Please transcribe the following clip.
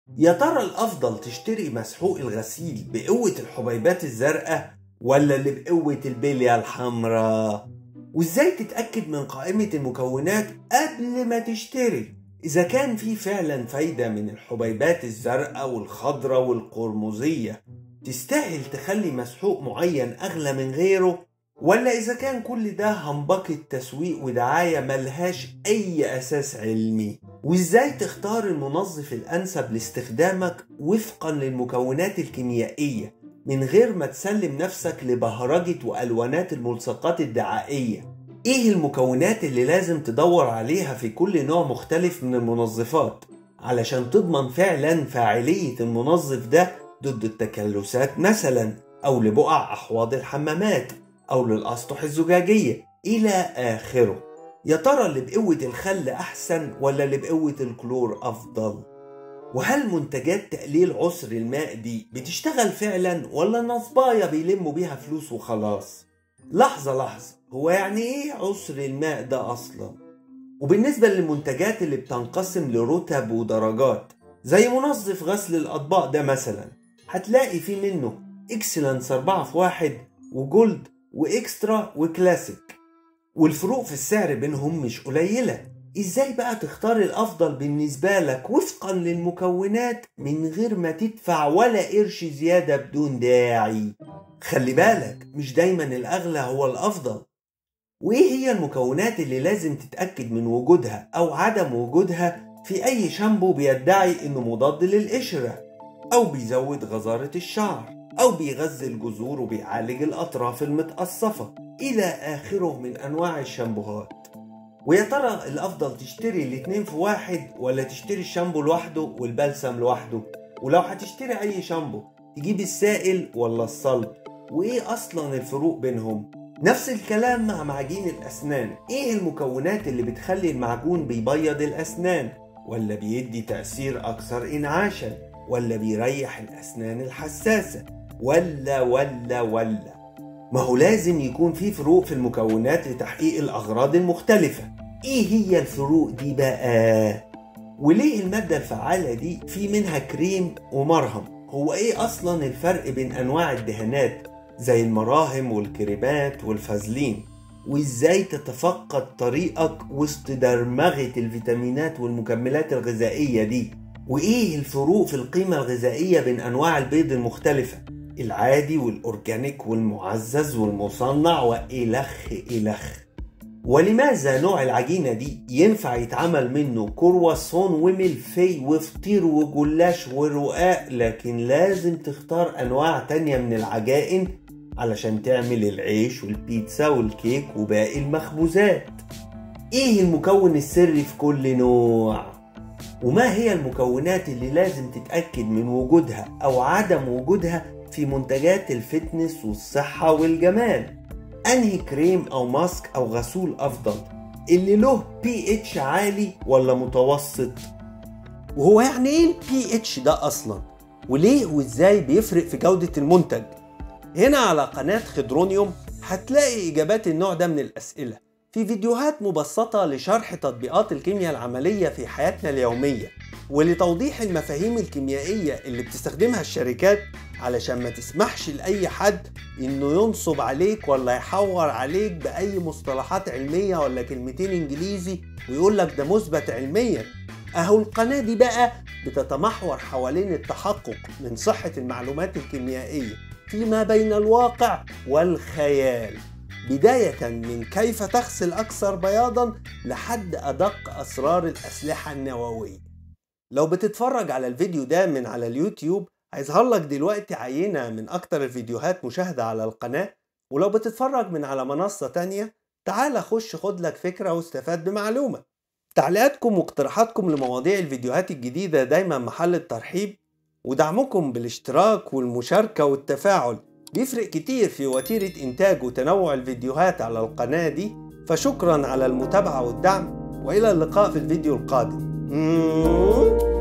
يا ترى الأفضل تشتري مسحوق الغسيل بقوة الحبيبات الزرقاء ولا اللي بقوة البلية الحمراء؟ وإزاي تتأكد من قائمة المكونات قبل ما تشتري؟ إذا كان في فعلا فايدة من الحبيبات الزرقاء والخضراء والقرمزية تستاهل تخلي مسحوق معين أغلى من غيره ولا إذا كان كل ده همبكة تسويق ودعاية ملهاش أي أساس علمي وإزاي تختار المنظف الأنسب لاستخدامك وفقا للمكونات الكيميائية من غير ما تسلم نفسك لبهرجة وألوانات الملصقات الدعائية إيه المكونات اللي لازم تدور عليها في كل نوع مختلف من المنظفات علشان تضمن فعلا فاعلية المنظف ده ضد التكلسات مثلا أو لبقع أحواض الحمامات أو للأسطح الزجاجية إلى آخره يا ترى اللي بقوة الخل أحسن ولا اللي بقوة الكلور أفضل؟ وهل منتجات تقليل عسر الماء دي بتشتغل فعلا ولا نصبايا بيلموا بيها فلوس وخلاص؟ لحظة لحظة هو يعني ايه عسر الماء ده أصلا؟ وبالنسبة للمنتجات اللي بتنقسم لرتب ودرجات زي منظف غسل الأطباق ده مثلا هتلاقي فيه منه اكسلنس 4 في واحد وجولد واكسترا وكلاسيك والفروق في السعر بينهم مش قليلة ازاي بقى تختار الافضل بالنسبة لك وفقا للمكونات من غير ما تدفع ولا قرش زيادة بدون داعي خلي بالك مش دايما الاغلى هو الافضل وايه هي المكونات اللي لازم تتأكد من وجودها او عدم وجودها في اي شامبو بيدعي انه مضاد للقشرة او بيزود غزارة الشعر أو بيغذي الجذور وبيعالج الأطراف المتقصفة إلى آخره من أنواع الشامبوهات ويا ترى الأفضل تشتري الاتنين في واحد ولا تشتري الشامبو لوحده والبلسم لوحده ولو هتشتري أي شامبو تجيب السائل ولا الصلب وإيه أصلا الفروق بينهم نفس الكلام مع معجين الأسنان إيه المكونات اللي بتخلي المعجون بيبيض الأسنان ولا بيدي تأثير أكثر إنعاشا ولا بيريح الأسنان الحساسة ولا ولا ولا ما هو لازم يكون في فروق في المكونات لتحقيق الأغراض المختلفة إيه هي الفروق دي بقى؟ وليه المادة الفعالة دي في منها كريم ومرهم؟ هو إيه أصلا الفرق بين أنواع الدهانات زي المراهم والكريمات والفازلين؟ وإزاي تتفقد طريقك وسط درمغة الفيتامينات والمكملات الغذائية دي؟ وإيه الفروق في القيمة الغذائية بين أنواع البيض المختلفة؟ العادي والأورجانيك والمعزز والمصنع وإلخ إلخ ولماذا نوع العجينة دي ينفع يتعمل منه كرواسون وملفي وفطير وجلاش ورقاق لكن لازم تختار أنواع تانية من العجائن علشان تعمل العيش والبيتزا والكيك وباقي المخبوزات ايه المكون السري في كل نوع وما هي المكونات اللي لازم تتأكد من وجودها أو عدم وجودها في منتجات الفتنس والصحة والجمال أنهي كريم أو ماسك أو غسول أفضل اللي له بي اتش عالي ولا متوسط وهو يعني ايه البي اتش ده اصلا وليه وازاي بيفرق في جودة المنتج هنا على قناة خضرونيوم هتلاقي اجابات النوع ده من الاسئلة في فيديوهات مبسطة لشرح تطبيقات الكيمياء العملية في حياتنا اليومية ولتوضيح المفاهيم الكيميائية اللي بتستخدمها الشركات علشان ما تسمحش لأي حد إنه ينصب عليك ولا يحور عليك بأي مصطلحات علمية ولا كلمتين إنجليزي ويقول لك ده مثبت علميا أهو القناة دي بقى بتتمحور حوالين التحقق من صحة المعلومات الكيميائية فيما بين الواقع والخيال بداية من كيف تغسل أكثر بياضا لحد أدق أسرار الأسلحة النووية لو بتتفرج على الفيديو ده من على اليوتيوب هيظهر لك دلوقتي عينة من أكتر الفيديوهات مشاهدة على القناة ولو بتتفرج من على منصة تانية تعال خش خد لك فكرة واستفاد بمعلومة تعليقاتكم واقتراحاتكم لمواضيع الفيديوهات الجديدة دايما محل الترحيب ودعمكم بالاشتراك والمشاركة والتفاعل بيفرق كتير في وتيرة إنتاج وتنوع الفيديوهات على القناة دي فشكرا على المتابعة والدعم وإلى اللقاء في الفيديو القادم